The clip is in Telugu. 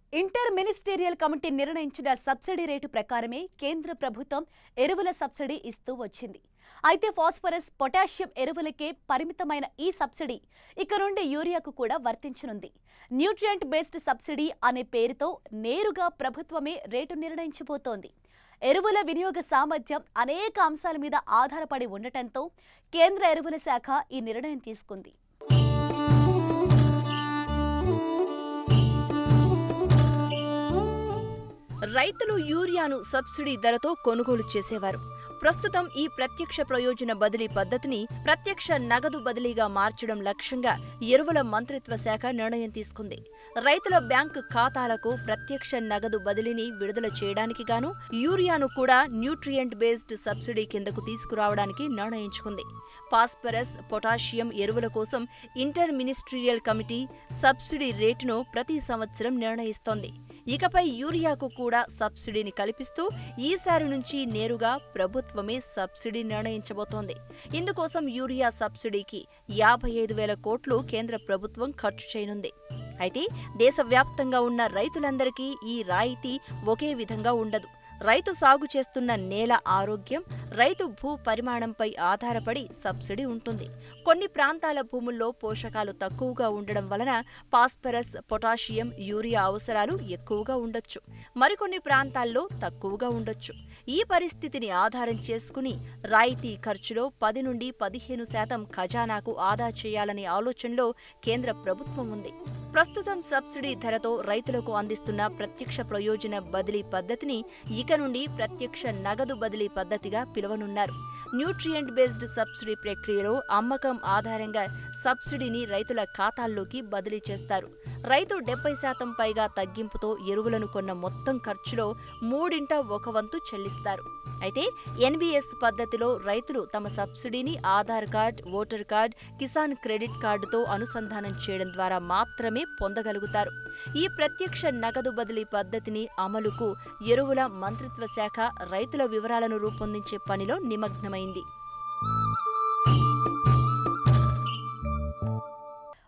ఇంటర్ మినిస్టీరియల్ కమిటీ నిర్ణయించిన సబ్సిడీ రేటు ప్రకారమే కేంద్ర ప్రభుత్వం ఎరువుల సబ్సిడీ ఇస్తూ వచ్చింది అయితే ఫాస్ఫరస్ పొటాషియం ఎరువులకే పరిమితమైన ఈ సబ్సిడీ ఇక నుండి యూరియాకు కూడా వర్తించనుంది న్యూట్రియంట్ బేస్డ్ సబ్సిడీ అనే పేరుతో నేరుగా ప్రభుత్వమే రేటు నిర్ణయించబోతోంది ఎరువుల వినియోగ సామర్థ్యం అనేక అంశాల మీద ఆధారపడి ఉండటంతో కేంద్ర ఎరువుల శాఖ ఈ నిర్ణయం తీసుకుంది రైతులు యూరియాను సబ్సిడీ ధరతో కొనుగోలు చేసేవారు ప్రస్తుతం ఈ ప్రత్యక్ష ప్రయోజన బదిలీ పద్ధతిని ప్రత్యక్ష నగదు బదిలీగా మార్చడం లక్ష్యంగా ఎరువుల మంత్రిత్వ శాఖ నిర్ణయం తీసుకుంది రైతుల బ్యాంకు ఖాతాలకు ప్రత్యక్ష నగదు బదిలీని విడుదల చేయడానికి గాను యూరియాను కూడా న్యూట్రియంట్ బేస్డ్ సబ్సిడీ కిందకు తీసుకురావడానికి నిర్ణయించుకుంది ఫాస్ఫరస్ పొటాషియం ఎరువుల కోసం ఇంటర్ మినిస్ట్రియల్ కమిటీ సబ్సిడీ రేటును ప్రతి సంవత్సరం నిర్ణయిస్తోంది ఇకపై యూరియాకు కూడా సబ్సిడీని కల్పిస్తూ ఈసారి నుంచి నేరుగా ప్రభుత్వమే సబ్సిడీ నిర్ణయించబోతోంది ఇందుకోసం యూరియా సబ్సిడీకి యాభై ఐదు వేల కోట్లు కేంద్ర ప్రభుత్వం ఖర్చు చేయనుంది అయితే దేశవ్యాప్తంగా ఉన్న రైతులందరికీ ఈ రాయితీ ఒకే విధంగా ఉండదు రైతు సాగు చేస్తున్న నేల ఆరోగ్యం రైతు భూ పరిమాణంపై ఆధారపడి సబ్సిడీ ఉంటుంది కొన్ని ప్రాంతాల భూముల్లో పోషకాలు తక్కువగా ఉండడం వలన ఫాస్ఫరస్ పొటాషియం యూరియా అవసరాలు ఎక్కువగా ఉండొచ్చు మరికొన్ని ప్రాంతాల్లో తక్కువగా ఉండొచ్చు ఈ పరిస్థితిని ఆధారం చేసుకుని రాయితీ ఖర్చులో పది నుండి పదిహేను శాతం ఖజానాకు ఆదా చేయాలనే ఆలోచనలో కేంద్ర ప్రభుత్వం ఉంది ప్రస్తుతం సబ్సిడీ ధరతో రైతులకు అందిస్తున్న ప్రత్యక్ష ప్రయోజన బదిలీ పద్ధతిని ఇక నుండి ప్రత్యక్ష నగదు బదిలీ పద్ధతిగా పిలువనున్నారు న్యూట్రియంట్ బేస్డ్ సబ్సిడీ ప్రక్రియలో అమ్మకం ఆధారంగా సబ్సిడీని రైతుల ఖాతాల్లోకి బదిలీ చేస్తారు రైతు డెబ్బై శాతం పైగా తగ్గింపుతో ఎరువులను కొన్న మొత్తం ఖర్చులో మూడింట ఒక వంతు చెల్లిస్తారు అయితే ఎన్బిఎస్ పద్ధతిలో రైతులు తమ సబ్సిడీని Aadhaar card voter card Kisan credit కార్డుతో అనుసంధానం చేయడం ద్వారా మాత్రమే పొందగలుగుతారు ఈ ప్రత్యక్ష నగదు బదిలీ పద్ధతిని అమలుకు ఎరువుల మంత్రిత్వ శాఖ రైతుల వివరాలను రూపొందించే పనిలో నిమగ్నమైంది